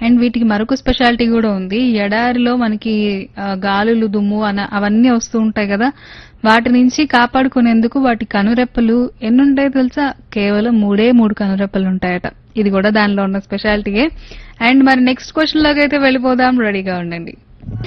And వీటికి మరొక speciality కూడా ఉంది ఎడారిలో మనకి ఆ, గాలులు దుమ్ము అన అవన్నీ వస్తూ ఉంటాయి కదా వాటి నుంచి కాపాడుకునేందుకు వాటి కనురెప్పలు ఎన్ని ఉంటాయో తెలుసా కేవలం మూడే మూడు కనురెప్పలు ఉంటాయట ఇది కూడా దానిలో ఉన్న స్పెషాలిటీయే అండ్ మరి నెక్స్ట్ క్వశ్చన్ లోకి అయితే వెళ్ళిపోదాం రెడీగా ఉండండి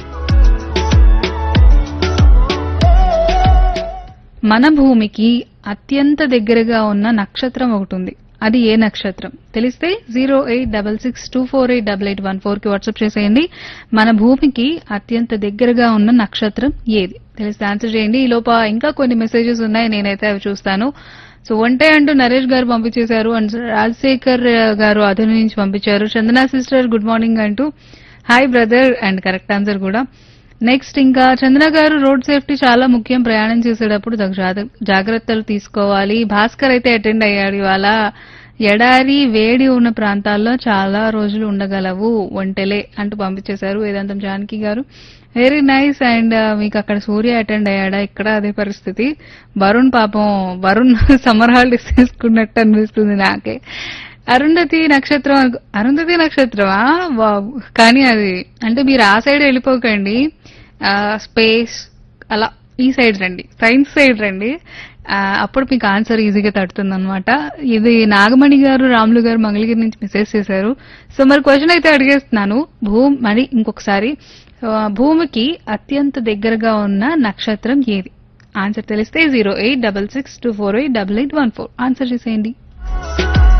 మన భూమికి అత్యంత దగ్గరగా ఉన్న నక్షత్రం ఒకటి ఉంది అది ఏ నక్షత్రం తెలిస్తే zero eight double six two four eight double eight one four కి వాట్సాప్ చేసేయండి మన భూమికి అత్యంత దగ్గరగా ఉన్న నక్షత్రం ఏది తెలిస్తే ఆన్సర్ చేయండి ఈ లోప ఇంకా కొన్ని మెసేజెస్ ఉన్నాయి నేనైతే అవి చూస్తాను సో వంటే అంటూ నరేష్ గారు పంపించేశారు అండ్ రాజశేఖర్ గారు అధుని నుంచి పంపించారు చందనా సిస్టర్ గుడ్ మార్నింగ్ అంటూ hi brother and correct answer కూడా నెక్స్ట్ ఇంకా చంద్ర గారు రోడ్ సేఫ్టీ చాలా ముఖ్యం ప్రయాణం చేసేటప్పుడు తగు జాగ్ర- జాగ్రత్తలు తీసుకోవాలి భాస్కర్ అయితే అటెండ్ అయ్యాడు ఇవాళ ఎడారి వేడి ఉన్న ప్రాంతాల్లో చాలా రోజులు ఉండగలవు ఒంటెలే అంటూ పంపించేశారు వేదాంతం జానకి గారు వెరీ నైస్ అండ్ మీకు అక్కడ సూర్య అటెండ్ అయ్యాడా ఇక్కడ అదే పరిస్థితి వరుణ్ పాపం వరుణ్ సమ్మర్ హాలిడేస్ తీసుకున్నట్టు అనిపిస్తుంది నాకే అరుంధతి నక్షత్రం అనుకో- అరుంధతి నక్షత్రమా వావ్. కానీ అది అంటే మీరు ఆ సైడ్ వెళ్ళిపోకండి ఆ, స్పేస్ అలా ఈ సైడ్ రండి సైన్స్ సైడ్ రండి ఆ, అప్పుడు మీకు ఆన్సర్ ఈజీగా తడుతుంది అనమాట ఇది నాగమణి గారు రాములు గారు మంగళగిరి నుంచి మెసేజ్ చేశారు సో మరి క్వశ్చన్ అయితే అడిగేస్తున్నాను భూమి మరి ఇంకొకసారి ఆ, భూమికి అత్యంత దగ్గరగా ఉన్న నక్షత్రం ఏది ఆన్సర్ తెలిస్తే zero eight double six two four eight double eight one four answer చేసేయండి